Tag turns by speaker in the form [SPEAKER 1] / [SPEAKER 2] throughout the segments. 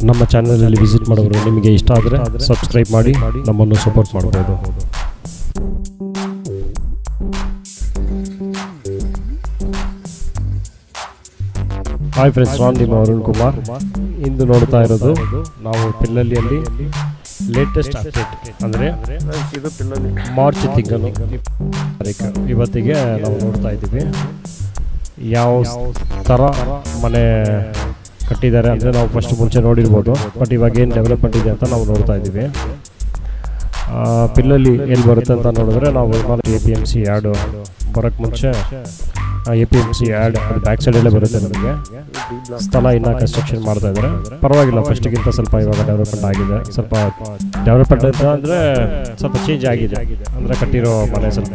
[SPEAKER 1] ನಮ್ಮ ಚಾನಲಲ್ಲಿ ವಿಸಿಟ್ ಮಾಡೋರು ನಿಮಗೆ ಇಷ್ಟ ಆದರೆ ಸಬ್ಸ್ಕ್ರೈಬ್ ಮಾಡಿ ನಮ್ಮನ್ನು ಸಪೋರ್ಟ್ ಮಾಡ್ಬೋದು ಹಾಯ್ ಫ್ರೆಂಡ್ಸ್ ನಾನು ನಿಮ್ಮ ಅರುಣ್ ಕುಮಾರ್ ಇಂದು ನೋಡ್ತಾ ಇರೋದು ನಾವು ಪಿಲ್ಲಲ್ಲಿಯಲ್ಲಿ ಲೇಟೆಸ್ಟ್ ಅಪ್ಡೇಟ್ ಅಂದರೆ
[SPEAKER 2] ಇದು ಪಿಲ್ಲಲ್ಲಿ
[SPEAKER 1] ಮಾರ್ಚ್ ತಿಂಗಳು ತಾರೀಕು ಇವತ್ತಿಗೆ ನಾವು ನೋಡ್ತಾ ಇದ್ದೀವಿ ಯಾವ ಥರ ಮನೆ ಕಟ್ಟಿದ್ದಾರೆ ಅಂದರೆ ನಾವು ಫಸ್ಟ್ ಮುಂಚೆ ನೋಡಿರ್ಬೋದು ಬಟ್ ಇವಾಗ ಏನು ಡೆವಲಪ್ಮೆಂಟ್ ಇದೆ ಅಂತ ನಾವು ನೋಡ್ತಾ ಇದ್ದೀವಿ ಆ, ಪಿಲ್ಲಲ್ಲಿ ಎಲ್ಲಿ ಬರುತ್ತೆ ಅಂತ ನೋಡಿದ್ರೆ ನಾವು A P M C ad ಬರೋಕ್ಕೆ ಮುಂಚೆ A P M C ad ಅದು ಬ್ಯಾಕ್ ಸೈಡಲ್ಲೇ ಬರುತ್ತೆ ನಮಗೆ
[SPEAKER 2] ಡಿ ಬ್ಲಾಕ್
[SPEAKER 1] ಸ್ಥಳ ಇನ್ನೂ ಕನ್ಸ್ಟ್ರಕ್ಷನ್ ಮಾಡ್ತಾ ಇದ್ದಾರೆ ಪರವಾಗಿಲ್ಲ ಫಸ್ಟ್ಗಿಂತ ಸ್ವಲ್ಪ ಇವಾಗ ಡೆವಲಪ್ಮೆಂಟ್ ಆಗಿದೆ ಸ್ವಲ್ಪ ಡೆವಲಪ್ಮೆಂಟ್ ಅಂತ ಅಂದರೆ ಸ್ವಲ್ಪ ಚೇಂಜ್ ಆಗಿದೆ ಅಂದರೆ ಕಟ್ಟಿರೋ ಮನೆ ಸ್ವಲ್ಪ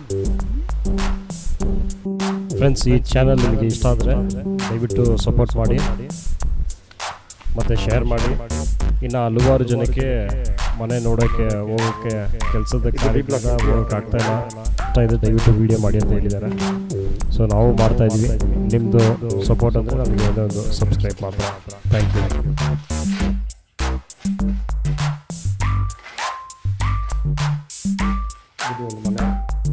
[SPEAKER 1] ಫ್ರೆಂಡ್ಸ್ ಈ ಚಾನಲ್ ನಿಮಗೆ ಇಷ್ಟ ಆದರೆ ದಯವಿಟ್ಟು ಸಪೋರ್ಟ್ ಮಾಡಿ ಮತ್ತು ಶೇರ್ ಮಾಡಿ ಇನ್ನು ಹಲವಾರು ಜನಕ್ಕೆ ಮನೆ ನೋಡೋಕ್ಕೆ ಹೋಗೋಕ್ಕೆ ಕೆಲಸದ ಕಾರ್ಯಕ್ರಮ ಹೋಗೋಕ್ಕೆ ಆಗ್ತಾ ಇಲ್ಲ ಆಗ್ತಾ ಇದೆ ದಯವಿಟ್ಟು ವೀಡಿಯೋ ಮಾಡಿ ಅಂತ ಹೇಳಿದ್ದಾರೆ ಸೊ ನಾವು ಮಾಡ್ತಾ ಇದ್ದೀವಿ ನಿಮ್ಮದು ಸಪೋರ್ಟ್ ಅಂದರೆ ನಮಗೆ ಯಾವುದೇ ಒಂದು ಸಬ್ಸ್ಕ್ರೈಬ್ ಮಾತ್ರ ಥ್ಯಾಂಕ್ ಯು ಇದು ಒಂದು ಮನೆ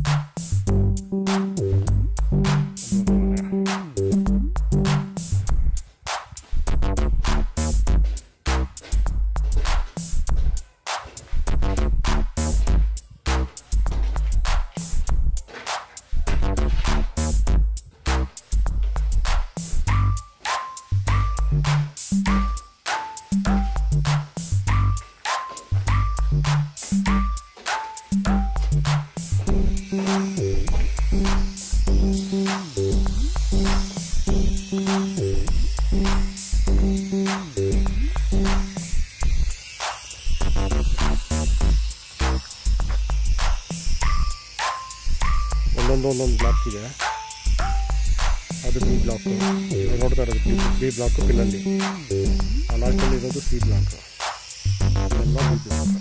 [SPEAKER 1] ಒಂದೊಂದು ಒಂದೊಂದು ಬ್ಲಾಕ್ ಇದೆ ಅದು ಬಿ ಬ್ಲಾಕು ನೋಡ್ತಾ ಇರೋದು ಬಿ ಬಿ ಬ್ಲಾಕು ಪಿಲ್ಲಲ್ಲಿ ಆ ಲಾಸ್ಟಲ್ಲಿ ಇರೋದು ಸಿ ಬ್ಲಾಕು ಎಲ್ಲ ಬಿ ಬ್ಲಾಕ್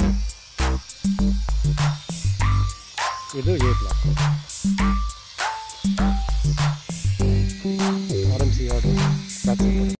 [SPEAKER 1] ಇದು A block R M C order